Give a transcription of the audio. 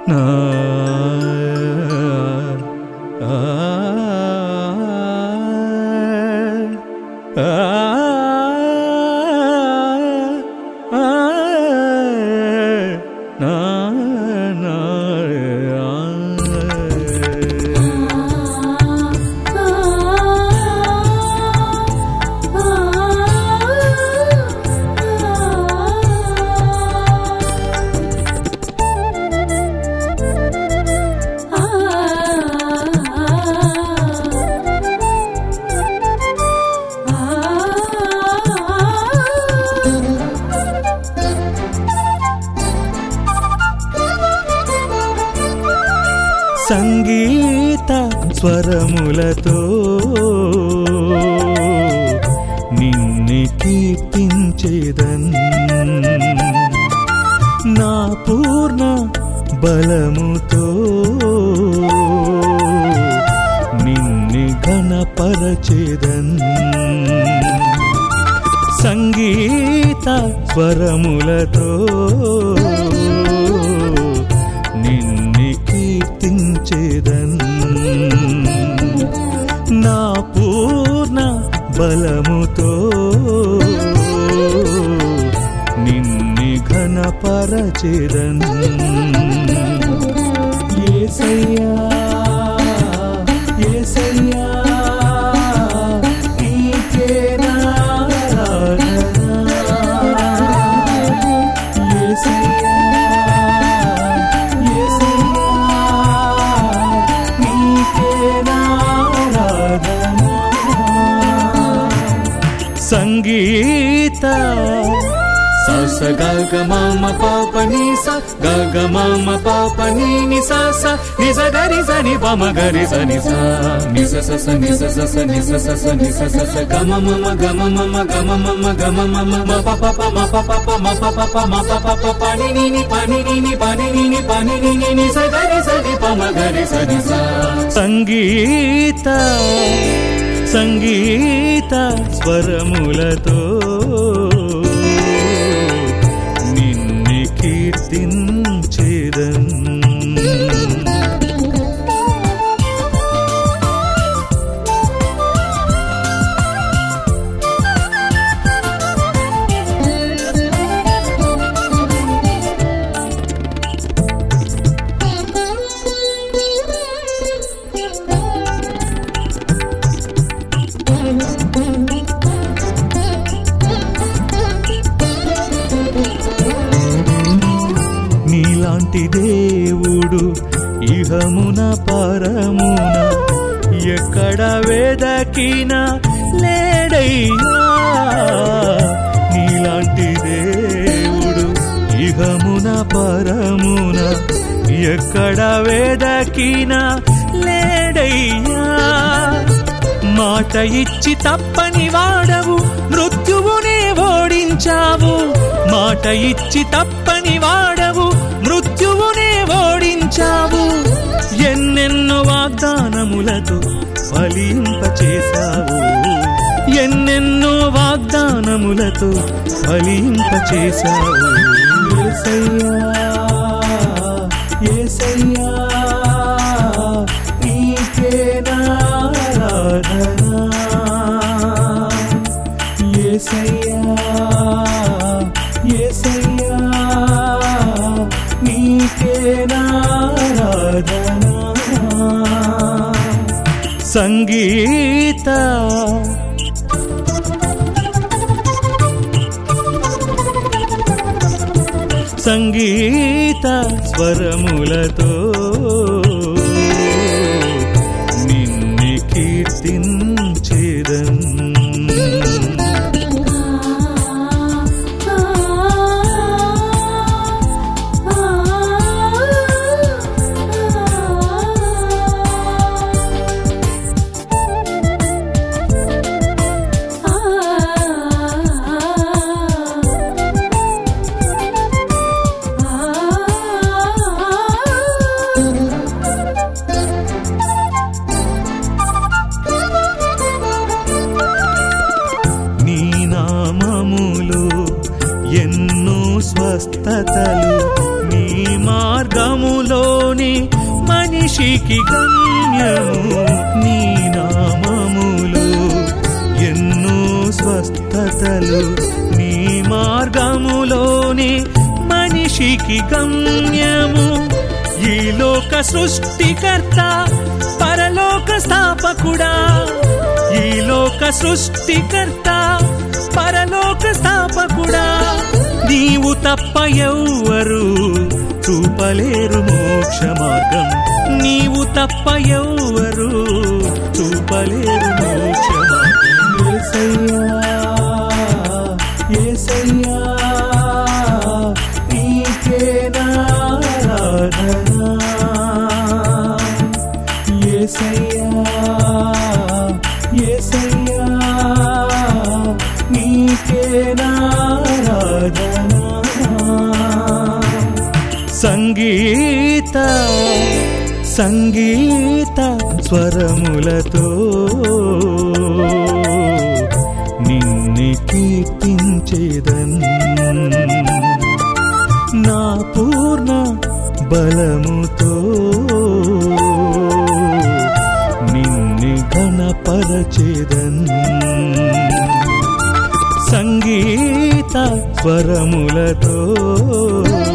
నా ఆ ఆ ఆ నా నా సంగీత స్వరములతో నిన్ను కీర్తించేదన్ నా పూర్ణ బలముతో నిన్ను ఘనపరచేదన్ సంగీత స్వరములతో నిన్ను కీర్తించేదన్ నా పూర్ణ బలముతో నిన్ను ఘనపరచేదన్ ఏసయ్యా ఏసయ్యా నీకే నారాధన. ఏసయ్యా, ఏసయ్యా, నీకే నారాధన. సంగీత స గ గ మమ పాప ని స గ గ మమ పాప ని ని స స ని స గ రి స ని ప మ గ రి స ని స ని స స స ని స స స ని స స స ని స స స గ మ మ మ గ మ మ మ గ మ మ మ గ మ మ మ మ ప ప ప మ ప ప ప మ ప ప ప మ ప ప ప ప ని ని ని ప ని ని ని ప ని ని ని ప ని ని ని ని స గ రి స ని ప మ గ రి స ని స సంగీత సంగీత స్వరములతో నిన్ను కీర్తించేదన్ నీలాంటి దేవుడు ఇహమున పరమున ఎక్కడ వేదకినా లేడయ్యా నీలాంటి దేవుడు ఇహమున పరమున ఎక్కడ వేదకినా లేడయ్యా మాట ఇచ్చి తప్పని వాడవు మృత్యువునే ఓడించావు మాట ఇచ్చి తప్పని వాడవు మృత్యువునే ఓడించావు ఎన్నెన్నో వాగ్దానములతో ఫలింపచేశావు ఎన్నెన్నో వాగ్దానములతో ఫలింపచేశావు యేసయ్యా యేసయ్యా నీకే నారాధన యేసయ్యా యేసయ్యా నీకే నారాధన సంగీత సంగీత స్వరములతో నిన్ను కీర్తించేదన్ ఆ మనిషికి గమ్యము నీ నామములు ఎన్నో స్వస్థతలు నీ మార్గములోనే మనిషికి గమ్యము ఈ లోక సృష్టికర్త పరలోక స్థాపకుడా ఈ లోక సృష్టికర్త పరలోక స్థాపకుడా నీవు తప్ప ఎవ్వరు చూపలేరు మోక్ష మార్గం నీవు తప్ప ఎవ్వరు చూపలేరు మోక్ష మార్గం యేసయ్యా, యేసయ్యా, నీకే నారాధనా. యేసయ్యా, యేసయ్యా, నీకే నారాధనా. సంగీత సంగీత స్వరములతో నిన్ను కీర్తించేదన్ నా పూర్ణ బలముతో నిన్ను ఘనపరచేదన్ సంగీత స్వరములతో